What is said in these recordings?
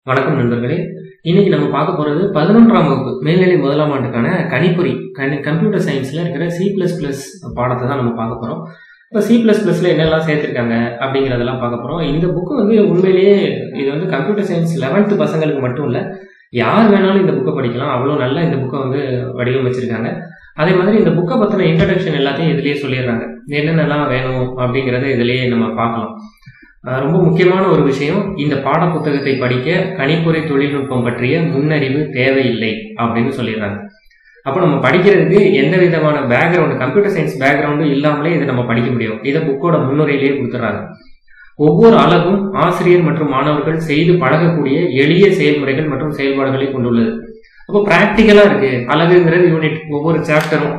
வணக்கம் நண்பர்களே இன்னைக்கு நம்ம பார்க்க போறது பதினொன்றாம் வகுப்பு மேல்நிலை முதலாம் ஆண்டுக்கான கணிப்பொறி கணி கம்ப்யூட்டர் சயின்ஸ்ல இருக்கிற சி பிளஸ் பிளஸ் பாடத்தை தான் நம்ம பார்க்க போறோம் இப்போ சி பிளஸ் பிளஸ்ல என்னெல்லாம் சேர்த்திருக்காங்க அப்படிங்கிறதெல்லாம் பார்க்க போறோம் இந்த புக்கு வந்து உண்மையிலேயே இது வந்து கம்ப்யூட்டர் சயின்ஸ் லெவன்த்து பசங்களுக்கு மட்டும் இல்லை யார் வேணாலும் இந்த புக்கை படிக்கலாம் அவ்வளோ நல்லா இந்த புக்கை வந்து வடிவமைச்சிருக்காங்க அதே மாதிரி இந்த புக்கை பற்றின இன்ட்ரடக்ஷன் எல்லாத்தையும் இதுலேயே சொல்லிடுறாங்க என்னென்னலாம் வேணும் அப்படிங்கிறத இதுலேயே நம்ம பார்க்கலாம் அஹ் ரொம்ப முக்கியமான ஒரு விஷயம் இந்த பாட புத்தகத்தை படிக்க கணிப்பொறி தொழில்நுட்பம் பற்றிய முன்னறிவு தேவையில்லை அப்படின்னு சொல்லிடுறாங்க அப்போ நம்ம படிக்கிறதுக்கு எந்த விதமான பேக்ரவுண்டு கம்ப்யூட்டர் சயின்ஸ் பேக்ரவுண்டும் இல்லாமலே இதை நம்ம படிக்க முடியும் இதை புக்கோட முன்னுரையிலேயே கொடுத்துட்றாங்க ஒவ்வொரு அலகும் ஆசிரியர் மற்றும் மாணவர்கள் செய்து பழகக்கூடிய எளிய செயல்முறைகள் மற்றும் செயல்பாடுகளை கொண்டுள்ளது அப்போ ப்ராக்டிக்கலா இருக்கு அலகுங்கிறது யூனிட் ஒவ்வொரு சாப்டரும்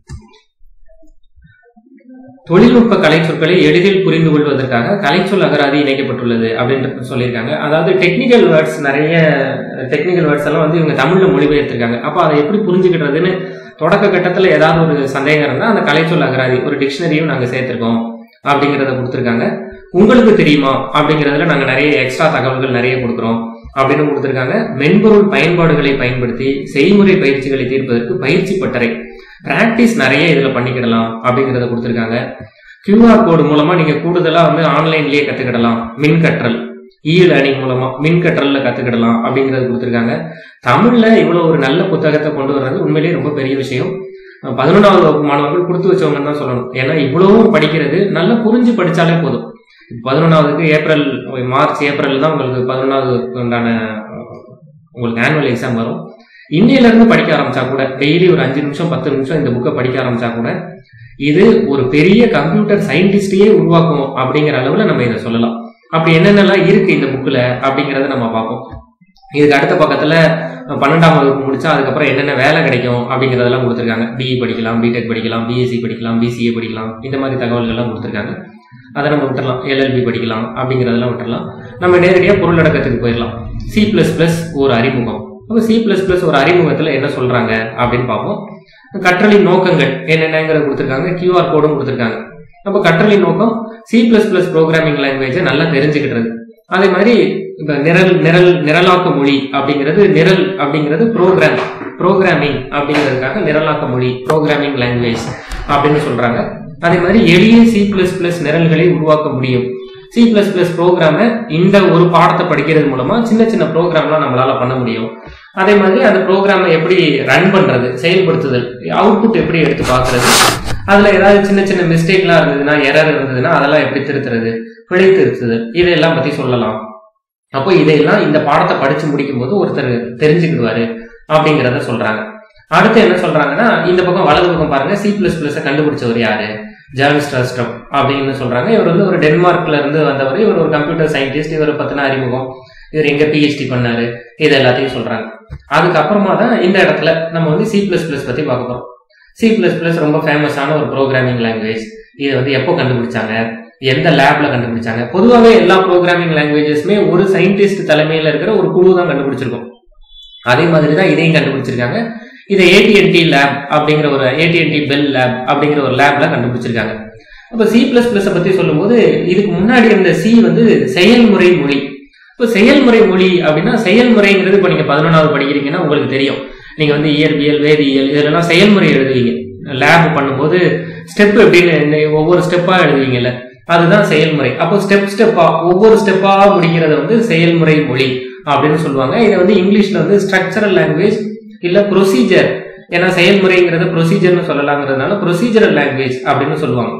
தொழில்நுட்ப கலை சொற்களை எளிதில் புரிந்து கொள்வதற்காக கலைச்சொல் அகராதி இணைக்கப்பட்டுள்ளது அப்படின்றது சொல்லியிருக்காங்க அதாவது டெக்னிக்கல் வேர்ட்ஸ் நிறைய டெக்னிக்கல் வேர்ட்ஸ் எல்லாம் வந்து இவங்க தமிழ்ல மொழிபெயர்த்திருக்காங்க அப்போ அதை எப்படி புரிஞ்சுக்கிட்டதுன்னு தொடக்க கட்டத்தில் ஏதாவது ஒரு சந்தேகம் இருந்தால் அந்த கலைச்சொல் அகராதி ஒரு டிக்ஷனரியும் நாங்கள் சேர்த்திருக்கோம் அப்படிங்கிறத கொடுத்துருக்காங்க உங்களுக்கு தெரியுமா அப்படிங்கிறதுல நாங்கள் நிறைய எக்ஸ்ட்ரா தகவல்கள் நிறைய கொடுக்குறோம் அப்படின்னு கொடுத்துருக்காங்க மென்பொருள் பயன்பாடுகளை பயன்படுத்தி செய்முறை பயிற்சிகளை தீர்ப்பதற்கு பயிற்சி பட்டறை பிராக்டிஸ் நிறைய இதில் பண்ணிக்கிடலாம் அப்படிங்கிறத கொடுத்துருக்காங்க கியூஆர் கோடு மூலமா நீங்க கூடுதலா வந்து ஆன்லைன்லயே கத்துக்கிடலாம் மின் கற்றல் இ லேர்னிங் மூலமா மின் கற்றல்ல கத்துக்கிடலாம் அப்படிங்கறது கொடுத்துருக்காங்க தமிழ்ல இவ்வளவு ஒரு நல்ல புத்தகத்தை கொண்டு வர்றது உண்மையிலேயே ரொம்ப பெரிய விஷயம் பதினொன்றாவது வகுப்பு மாணவர்கள் கொடுத்து வச்சவங்கன்னு தான் சொல்லணும் ஏன்னா இவ்வளவும் படிக்கிறது நல்லா புரிஞ்சு படிச்சாலே போதும் பதினொன்றாவதுக்கு ஏப்ரல் மார்ச் ஏப்ரல் தான் உங்களுக்கு பதினொன்றாவது உண்டான உங்களுக்கு ஆனுவல் எக்ஸாம் வரும் இன்னையில இருந்து படிக்க ஆரம்பிச்சா கூட டெய்லி ஒரு அஞ்சு நிமிஷம் பத்து நிமிஷம் இந்த புக்கை படிக்க ஆரம்பிச்சா கூட இது ஒரு பெரிய கம்ப்யூட்டர் சயின்டிஸ்டையே உருவாக்கும் அப்படிங்கிற அளவுல நம்ம இதை சொல்லலாம் அப்படி என்னென்னலாம் இருக்கு இந்த புக்ல அப்படிங்கறத நம்ம பார்ப்போம் இதுக்கு அடுத்த பக்கத்துல பன்னெண்டாம் வகுப்பு முடிச்சா அதுக்கப்புறம் என்னென்ன வேலை கிடைக்கும் அப்படிங்கறதெல்லாம் கொடுத்துருக்காங்க பிஇ படிக்கலாம் பிடெக் படிக்கலாம் பிஎஸ்சி படிக்கலாம் பிசிஏ படிக்கலாம் இந்த மாதிரி தகவல்கள்லாம் கொடுத்துருக்காங்க அதை நம்ம விட்டுறலாம் எல்எல்பி படிக்கலாம் அப்படிங்கிறதெல்லாம் விட்டுறலாம் நம்ம நேரடியாக பொருளடக்கத்துக்கு போயிடலாம் சி பிளஸ் பிளஸ் ஒரு அறிமுகம் அப்போ சி பிளஸ் பிளஸ் ஒரு அறிமுகத்தில் என்ன சொல்றாங்க அப்படின்னு பார்ப்போம் கற்றலின் நோக்கங்கள் என்னென்னங்கிறத கொடுத்துருக்காங்க கியூஆர் கோடும் கொடுத்துருக்காங்க அப்போ கற்றலின் நோக்கம் சி பிளஸ் பிளஸ் ப்ரோக்ராமிங் லாங்குவேஜை நல்லா தெரிஞ்சுக்கிட்டது அதே மாதிரி இப்போ நிரல் நிரல் நிரலாக்க மொழி அப்படிங்கிறது நிரல் அப்படிங்கிறது ப்ரோக்ராம் ப்ரோக்ராமிங் அப்படிங்கிறதுக்காக நிரலாக்க மொழி ப்ரோக்ராமிங் லாங்குவேஜ் அப்படின்னு சொல்றாங்க அதே மாதிரி எளிய சி பிளஸ் பிளஸ் நிரல்களை உருவாக்க முடியும் சி பிளஸ் பிளஸ் ப்ரோக்ராமை இந்த ஒரு பாடத்தை படிக்கிறது மூலமா சின்ன சின்ன ப்ரோக்ராம்லாம் நம்மளால பண்ண முடியும் அதே மாதிரி அந்த ப்ரோக்ராமை எப்படி ரன் பண்றது செயல்படுத்துதல் அவுட்புட் எப்படி எடுத்து பார்க்கறது அதுல ஏதாவது சின்ன சின்ன மிஸ்டேக்லாம் இருந்ததுன்னா எரர் இருந்ததுன்னா அதெல்லாம் எப்படி திருத்துறது பிழை திருத்துதல் இதையெல்லாம் பத்தி சொல்லலாம் அப்போ இதையெல்லாம் இந்த பாடத்தை படிச்சு முடிக்கும் போது ஒருத்தர் தெரிஞ்சுக்கிடுவாரு அப்படிங்கிறத சொல்றாங்க அடுத்து என்ன சொல்றாங்கன்னா இந்த பக்கம் வலது பக்கம் பாருங்க சி பிளஸ் பிளஸ் கண்டுபிடிச்சவர் யாரு ஜாவிஸ் ட்ரஸ்டம் அப்படின்னு சொல்றாங்க இவர் வந்து ஒரு டென்மார்க்ல இருந்து வந்தவர் இவர் ஒரு கம்ப்யூட்டர் சயின்டிஸ்ட் இவர் பத்தின அறிமுகம் இவர் எங்க பிஹெச்டி பண்ணாரு இது எல்லாத்தையும் சொல்றாங்க அதுக்கப்புறமா தான் இந்த இடத்துல நம்ம வந்து சி பிளஸ் பிளஸ் பத்தி பார்க்க போறோம் சி பிளஸ் பிளஸ் ரொம்ப ஃபேமஸான ஒரு ப்ரோக்ராமிங் லாங்குவேஜ் இதை வந்து எப்போ கண்டுபிடிச்சாங்க எந்த லேப்ல கண்டுபிடிச்சாங்க பொதுவாகவே எல்லா ப்ரோக்ராமிங் லாங்குவேஜஸ்மே ஒரு சயின்டிஸ்ட் தலைமையில இருக்கிற ஒரு குழு தான் கண்டுபிடிச்சிருக்கும் அதே மாதிரி தான் இதையும் கண்டுபிடிச்சிருக்காங்க இதை ஏடிஎன்டி லேப் அப்படிங்கிற ஒரு ஏடிஎன்டி பெல் லேப் அப்படிங்கிற ஒரு லேப்ல கண்டுபிடிச்சிருக்காங்க அப்போ சி பிளஸ் பிளஸ் பத்தி சொல்லும்போது இதுக்கு முன்னாடி இருந்த சி வந்து செயல்முறை மொழி இப்போ செயல்முறை மொழி அப்படின்னா செயல்முறைங்கிறது இப்போ நீங்க பதினொன்றாவது படிக்கிறீங்கன்னா உங்களுக்கு தெரியும் நீங்க வந்து இயற்பியல் வேதியியல் இதெல்லாம் செயல்முறை எழுதுவீங்க லேப் பண்ணும்போது ஸ்டெப் எப்படின்னு ஒவ்வொரு ஸ்டெப்பா எழுதுவீங்கல்ல அதுதான் செயல்முறை அப்போ ஸ்டெப் ஸ்டெப்பா ஒவ்வொரு ஸ்டெப்பா முடிக்கிறத வந்து செயல்முறை மொழி அப்படின்னு சொல்லுவாங்க இதை வந்து இங்கிலீஷ்ல வந்து ஸ்ட்ரக்சரல் லாங்குவேஜ் இல்ல ப்ரொசீஜர் ஏன்னா செயல்முறைங்கிறத ப்ரொசீஜர்னு சொல்லலாங்கிறதுனால ப்ரொசீஜரல் லாங்குவேஜ் அப்படின்னு சொல்லுவாங்க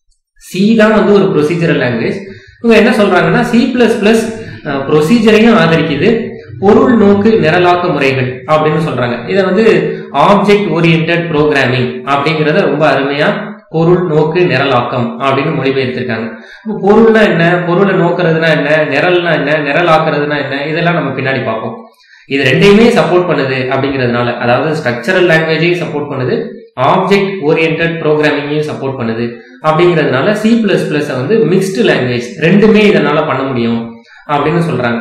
சி தான் வந்து ஒரு ப்ரொசீஜரல் லாங்குவேஜ் இவங்க என்ன சொல்றாங்கன்னா சி பிளஸ் பிளஸ் ப்ரொசீஜரையும் ஆதரிக்குது பொருள் நோக்கு நிரலாக்க முறைகள் அப்படின்னு சொல்றாங்க இதை வந்து ஆப்ஜெக்ட் ஓரியன்ட் ப்ரோக்ராமிங் அப்படிங்கிறத ரொம்ப அருமையா பொருள் நோக்கு நிரலாக்கம் அப்படின்னு மொழிபெயர்த்திருக்காங்க பொருள்னா என்ன பொருளை நோக்கிறதுனா என்ன நிரல்னா என்ன நிரலாக்குறதுனா என்ன இதெல்லாம் நம்ம பின்னாடி பார்ப்போம் இது ரெண்டையுமே சப்போர்ட் பண்ணுது அப்படிங்கிறதுனால அதாவது ஸ்ட்ரக்சரல் லாங்குவேஜையும் சப்போர்ட் பண்ணுது ஆப்ஜெக்ட் ஓரியன்ட் ப்ரோக்ராமிங்கையும் சப்போர்ட் பண்ணுது அப்படிங்கிறதுனால சி பிளஸ் பிளஸ் வந்து மிக்ஸ்டு லாங்குவேஜ் ரெண்டுமே இதனால பண்ண முடியும் அப்படின்னு சொல்றாங்க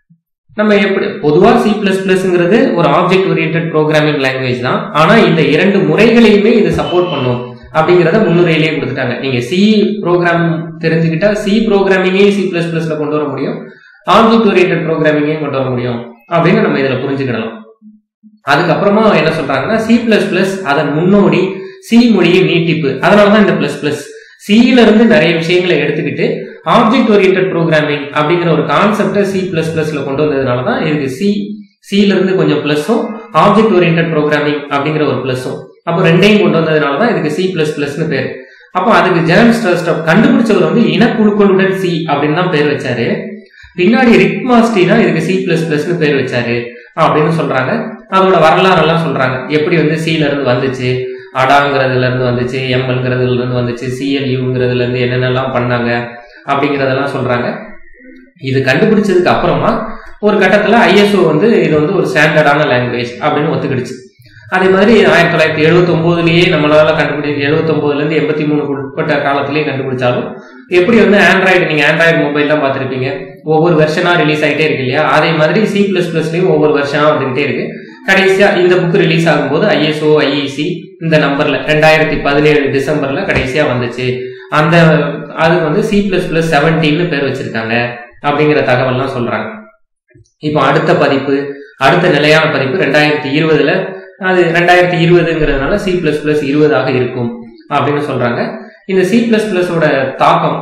நம்ம எப்படி பொதுவா சி பிளஸ் பிளஸ்ங்கிறது ஒரு ஆப்ஜெக்ட் ஓரியன்ட் ப்ரோக்ராமிங் லாங்குவேஜ் தான் ஆனா இந்த இரண்டு முறைகளையுமே இது சப்போர்ட் பண்ணும் அப்படிங்கிறத முன்னுரையிலேயே கொடுத்துட்டாங்க நீங்க சி ப்ரோக்ராம் தெரிஞ்சுக்கிட்டா சி ப்ரோக்ராமிங்கே சி பிளஸ் பிளஸ்ல கொண்டு வர முடியும் ஆப்ஜெக்ட் ஓரியன்ட் ப்ரோக்ராமிங்கையும் கொண்டு வர முடியும் அப்படின்னு நம்ம இதுல புரிஞ்சுக்கிடலாம் அதுக்கப்புறமா என்ன சொல்றாங்கன்னா சி பிளஸ் பிளஸ் அதன் முன்னோடி சி மொழியின் நீட்டிப்பு அதனாலதான் இந்த பிளஸ் பிளஸ் சியில இருந்து நிறைய விஷயங்களை எடுத்துக்கிட்டு ஆப்ஜெக்ட் ஓரியன்ட் ப்ரோக்ராமிங் அப்படிங்கிற ஒரு கான்செப்டை சி பிளஸ் பிளஸ்ல கொண்டு வந்ததுனால தான் இதுக்கு சி சில இருந்து கொஞ்சம் பிளஸும் ஆப்ஜெக்ட் ஓரியன்ட் ப்ரோக்ராமிங் அப்படிங்கிற ஒரு பிளஸும் அப்போ ரெண்டையும் கொண்டு வந்ததுனால தான் இதுக்கு சி பிளஸ் பிளஸ்னு பேர் அப்போ அதுக்கு ஜெர்ன் ஸ்டப் கண்டுபிடிச்சவர் வந்து இனக்குழுக்களுடன் சி அப்படின்னு தான் பேர் வச்சாரு பின்னாடி ரிக் மாஸ்டி தான் இதுக்கு சி பிளஸ் பிளஸ்னு பேர் வச்சாரு அப்படின்னு சொல்றாங்க அதோட வரலாறெல்லாம் சொல்றாங்க எப்படி வந்து சில இருந்து வந்துச்சு அடாங்கிறதுல இருந்து வந்துச்சு எம்எல்ங்கிறதுல இருந்து வந்துச்சு சிஎல்யூங்கிறதுல இருந்து என்னென்னலாம் பண்ணாங்க அப்படிங்கிறதெல்லாம் சொல்றாங்க இது கண்டுபிடிச்சதுக்கு அப்புறமா ஒரு கட்டத்துல ஐஎஸ்ஓ வந்து இது வந்து ஒரு ஸ்டாண்டர்டான லாங்குவேஜ் அப்படின்னு ஒத்துக்கிடுச்சு அதே மாதிரி ஆயிரத்தி தொள்ளாயிரத்தி எழுபத்தி ஒன்பதுலயே நம்மளால கண்டுபிடி எழுபத்தி ஒன்பதுல இருந்து எண்பத்தி மூணுக்கு உட்பட்ட காலத்திலேயே கண்டுபிடிச்சாலும் எப்படி வந்து ஆண்ட்ராய்டு நீங்க ஆண்ட்ராய்டு மொபைல் தான் பார்த்திருப்பீங்க ஒவ்வொரு வெர்ஷனா ரிலீஸ் ஆகிட்டே இருக்கு இல்லையா அதே மாதிரி சி பிளஸ் பிளஸ்லயும் ஒவ்வொரு வெர்ஷனா வந்துகிட்டே இருக்கு கடைசியா இந்த புக் ரிலீஸ் ஆகும்போது ஐஎஸ்ஓ ஐஇசி இந்த நம்பர்ல ரெண்டாயிரத்தி பதினேழு டிசம்பர்ல கடைசியா வந்துச்சு அந்த அதுக்கு வந்து சி பிளஸ் பிளஸ் செவன்டீன்னு பேர் வச்சிருக்காங்க அப்படிங்கிற தகவல்லாம் சொல்றாங்க இப்போ அடுத்த பதிப்பு அடுத்த நிலையான பதிப்பு ரெண்டாயிரத்தி இருபதுல அது ரெண்டாயிரத்தி இருபதுங்கிறதுனால சி பிளஸ் பிளஸ் இருபதாக இருக்கும் அப்படின்னு சொல்றாங்க இந்த சி பிளஸ் பிளஸோட தாக்கம்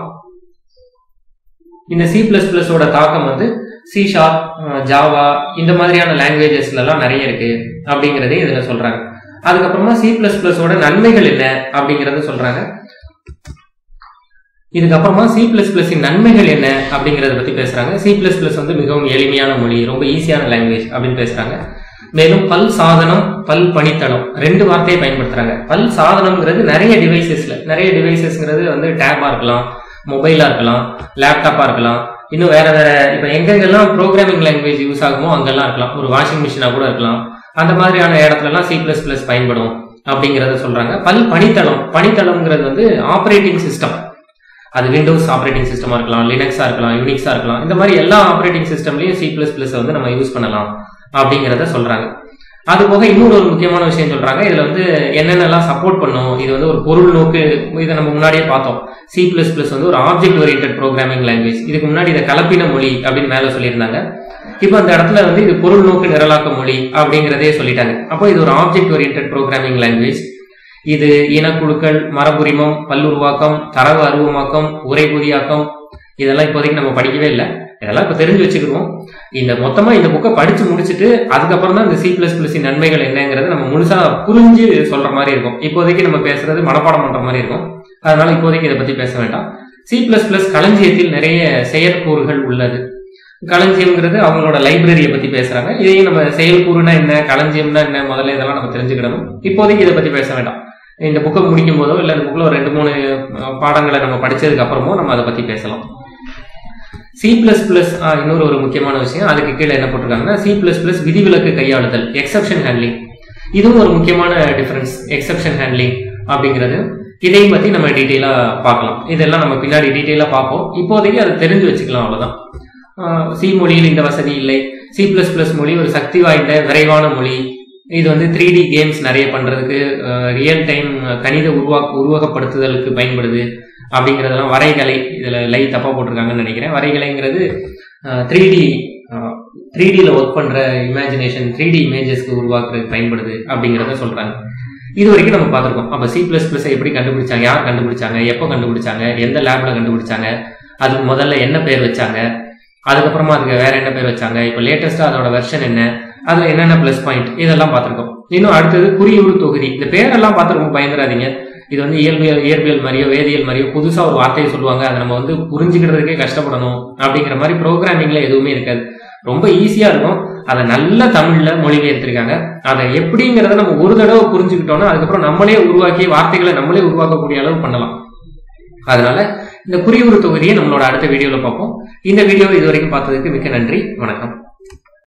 இந்த சி பிளஸ் பிளஸோட தாக்கம் வந்து சி ஷார்ப் ஜாவா இந்த மாதிரியான லாங்குவேஜஸ்ல எல்லாம் நிறைய இருக்கு அப்படிங்கறதே இதுல சொல்றாங்க அதுக்கப்புறமா சி பிளஸ் பிளஸோட நன்மைகள் என்ன அப்படிங்கறத சொல்றாங்க இதுக்கப்புறமா சி பிளஸ் பிளஸின் நன்மைகள் என்ன அப்படிங்கறத பத்தி பேசுறாங்க சி பிளஸ் பிளஸ் வந்து மிகவும் எளிமையான மொழி ரொம்ப ஈஸியான லாங்குவேஜ் அப்படின்னு பேசுறாங்க மேலும் பல் சாதனம் பல் பணித்தளம் ரெண்டு வார்த்தையை பயன்படுத்துறாங்க பல் சாதனம்ங்கிறது நிறைய டிவைசஸ்ல நிறைய டிவைசஸ்ங்கிறது வந்து டேபா இருக்கலாம் மொபைலா இருக்கலாம் லேப்டாப்பா இருக்கலாம் இன்னும் வேற வேற இப்ப எங்கெங்கெல்லாம் ப்ரோக்ராமிங் லாங்குவேஜ் யூஸ் ஆகுமோ அங்கெல்லாம் இருக்கலாம் ஒரு வாஷிங் மிஷினா கூட இருக்கலாம் அந்த மாதிரியான இடத்துல எல்லாம் சி பிளஸ் பிளஸ் பயன்படும் அப்படிங்கறத சொல்றாங்க பல் பணித்தளம் பணித்தளம்ங்கிறது வந்து ஆப்ரேட்டிங் சிஸ்டம் அது விண்டோஸ் ஆப்ரேட்டிங் சிஸ்டமா இருக்கலாம் லினக்ஸா இருக்கலாம் யூனிக்ஸா இருக்கலாம் இந்த மாதிரி எல்லா ஆப்ரேட்டிங் சிஸ்டம்லயும் சி பிளஸ் பிளஸ் வந்து நம்ம யூஸ் பண்ணலாம் அப்படிங்கிறத சொல்றாங்க அது போக இன்னொரு ஒரு முக்கியமான விஷயம் சொல்றாங்க இதுல வந்து என்னென்னலாம் சப்போர்ட் பண்ணும் இது வந்து ஒரு பொருள் நோக்கு இதை நம்ம முன்னாடியே பார்த்தோம் சி பிளஸ் பிளஸ் வந்து ஒரு ஆப்ஜெக்ட் ஓரியன்ட் ப்ரோக்ராமிங் லாங்குவேஜ் இதுக்கு முன்னாடி இதை கலப்பின மொழி அப்படின்னு மேல சொல்லியிருந்தாங்க இப்போ அந்த இடத்துல வந்து இது பொருள் நோக்கு நிரலாக்க மொழி அப்படிங்கிறதே சொல்லிட்டாங்க அப்போ இது ஒரு ஆப்ஜெக்ட் ஓரியன்ட் ப்ரோக்ராமிங் லாங்குவேஜ் இது இனக்குழுக்கள் மரபுரிமம் பல்லுருவாக்கம் தரவு அருவமாக்கம் உரை புதியாக்கம் இதெல்லாம் இப்போதைக்கு நம்ம படிக்கவே இல்லை இதெல்லாம் இப்போ தெரிஞ்சு வச்சுக்கிடுவோம் இந்த மொத்தமா இந்த புக்கை படிச்சு முடிச்சுட்டு அதுக்கப்புறம் தான் இந்த சி பிளஸ் பிளஸ் நன்மைகள் என்னங்கிறது நம்ம முழுசா புரிஞ்சு சொல்ற மாதிரி இருக்கும் இப்போதைக்கு நம்ம பேசுறது மனப்பாடம் பண்ற மாதிரி இருக்கும் அதனால இப்போதைக்கு இதை பத்தி பேச வேண்டாம் சி பிளஸ் பிளஸ் களஞ்சியத்தில் நிறைய செயற்கூறுகள் உள்ளது களஞ்சியம்ங்கிறது அவங்களோட லைப்ரரியை பத்தி பேசுறாங்க இதையும் நம்ம செயல்கூறுனா என்ன களஞ்சியம்னா என்ன முதல்ல இதெல்லாம் நம்ம தெரிஞ்சுக்கிடணும் இப்போதைக்கு இதை பத்தி பேச வேண்டாம் இந்த புக்கை முடிக்கும் போதோ இல்லை இந்த புக்கில் ஒரு ரெண்டு மூணு பாடங்களை நம்ம படிச்சதுக்கு அப்புறமோ நம்ம அதை பத்தி பேசலாம் சி பிளஸ் பிளஸ் இன்னொரு ஒரு முக்கியமான விஷயம் அதுக்கு கீழே என்ன போட்டிருக்காங்கன்னா சி பிளஸ் பிளஸ் விதிவிலக்கு கையாளுதல் எக்ஸப்ஷன் ஹேண்ட்லிங் இதுவும் ஒரு முக்கியமான டிஃபரன்ஸ் எக்ஸப்ஷன் ஹேண்ட்லிங் அப்படிங்கிறது இதையும் பத்தி நம்ம டீட்டெயிலா பார்க்கலாம் இதெல்லாம் நம்ம பின்னாடி டீட்டெயிலா பார்ப்போம் இப்போதைக்கு அதை தெரிஞ்சு வச்சுக்கலாம் அவ்வளவுதான் சி மொழியில் இந்த வசதி இல்லை சி பிளஸ் பிளஸ் மொழி ஒரு சக்தி வாய்ந்த விரைவான மொழி இது வந்து த்ரீ டி கேம்ஸ் நிறைய பண்றதுக்கு ரியல் டைம் கணித உருவாக்க உருவகப்படுத்துதலுக்கு பயன்படுது அப்படிங்கிறதெல்லாம் வரைகலை இதுல லை தப்பா போட்டிருக்காங்கன்னு நினைக்கிறேன் வரைகலைங்கிறது த்ரீ டி த்ரீ டியில் ஒர்க் பண்ற இமேஜினேஷன் த்ரீ டி இமேஜஸ்க்கு உருவாக்குறதுக்கு பயன்படுது அப்படிங்கிறத சொல்றாங்க இது வரைக்கும் நம்ம பார்த்துருக்கோம் அப்போ சி பிளஸ் பிளஸ் எப்படி கண்டுபிடிச்சாங்க யார் கண்டுபிடிச்சாங்க எப்போ கண்டுபிடிச்சாங்க எந்த லேப்ல கண்டுபிடிச்சாங்க அதுக்கு முதல்ல என்ன பேர் வச்சாங்க அதுக்கப்புறமா அதுக்கு வேற என்ன பேர் வச்சாங்க இப்போ லேட்டஸ்டா அதோட வெர்ஷன் என்ன அதுல என்னென்ன பிளஸ் பாயிண்ட் இதெல்லாம் பார்த்துருக்கோம் இன்னும் அடுத்தது குறியுறு தொகுதி இந்த பேரெல்லாம் பார்த்து ரொம்ப பயந்துடாதீங்க இது வந்து இயல்பியல் இயற்பியல் மாதிரியோ வேதியியல் மாதிரியோ புதுசா ஒரு வார்த்தையை சொல்லுவாங்க அதை நம்ம வந்து புரிஞ்சுக்கிறதுக்கே கஷ்டப்படணும் அப்படிங்கிற மாதிரி ப்ரோக்ராமிங்ல எதுவுமே இருக்காது ரொம்ப ஈஸியா இருக்கும் அதை நல்ல தமிழ்ல மொழிபெயர்த்திருக்காங்க அதை எப்படிங்கிறத நம்ம ஒரு தடவை புரிஞ்சுக்கிட்டோம்னா அதுக்கப்புறம் நம்மளே உருவாக்கி வார்த்தைகளை நம்மளே உருவாக்கக்கூடிய அளவு பண்ணலாம் அதனால இந்த குறியுறு தொகுதியை நம்மளோட அடுத்த வீடியோல பார்ப்போம் இந்த வீடியோ இது வரைக்கும் பார்த்ததுக்கு மிக்க நன்றி வணக்கம்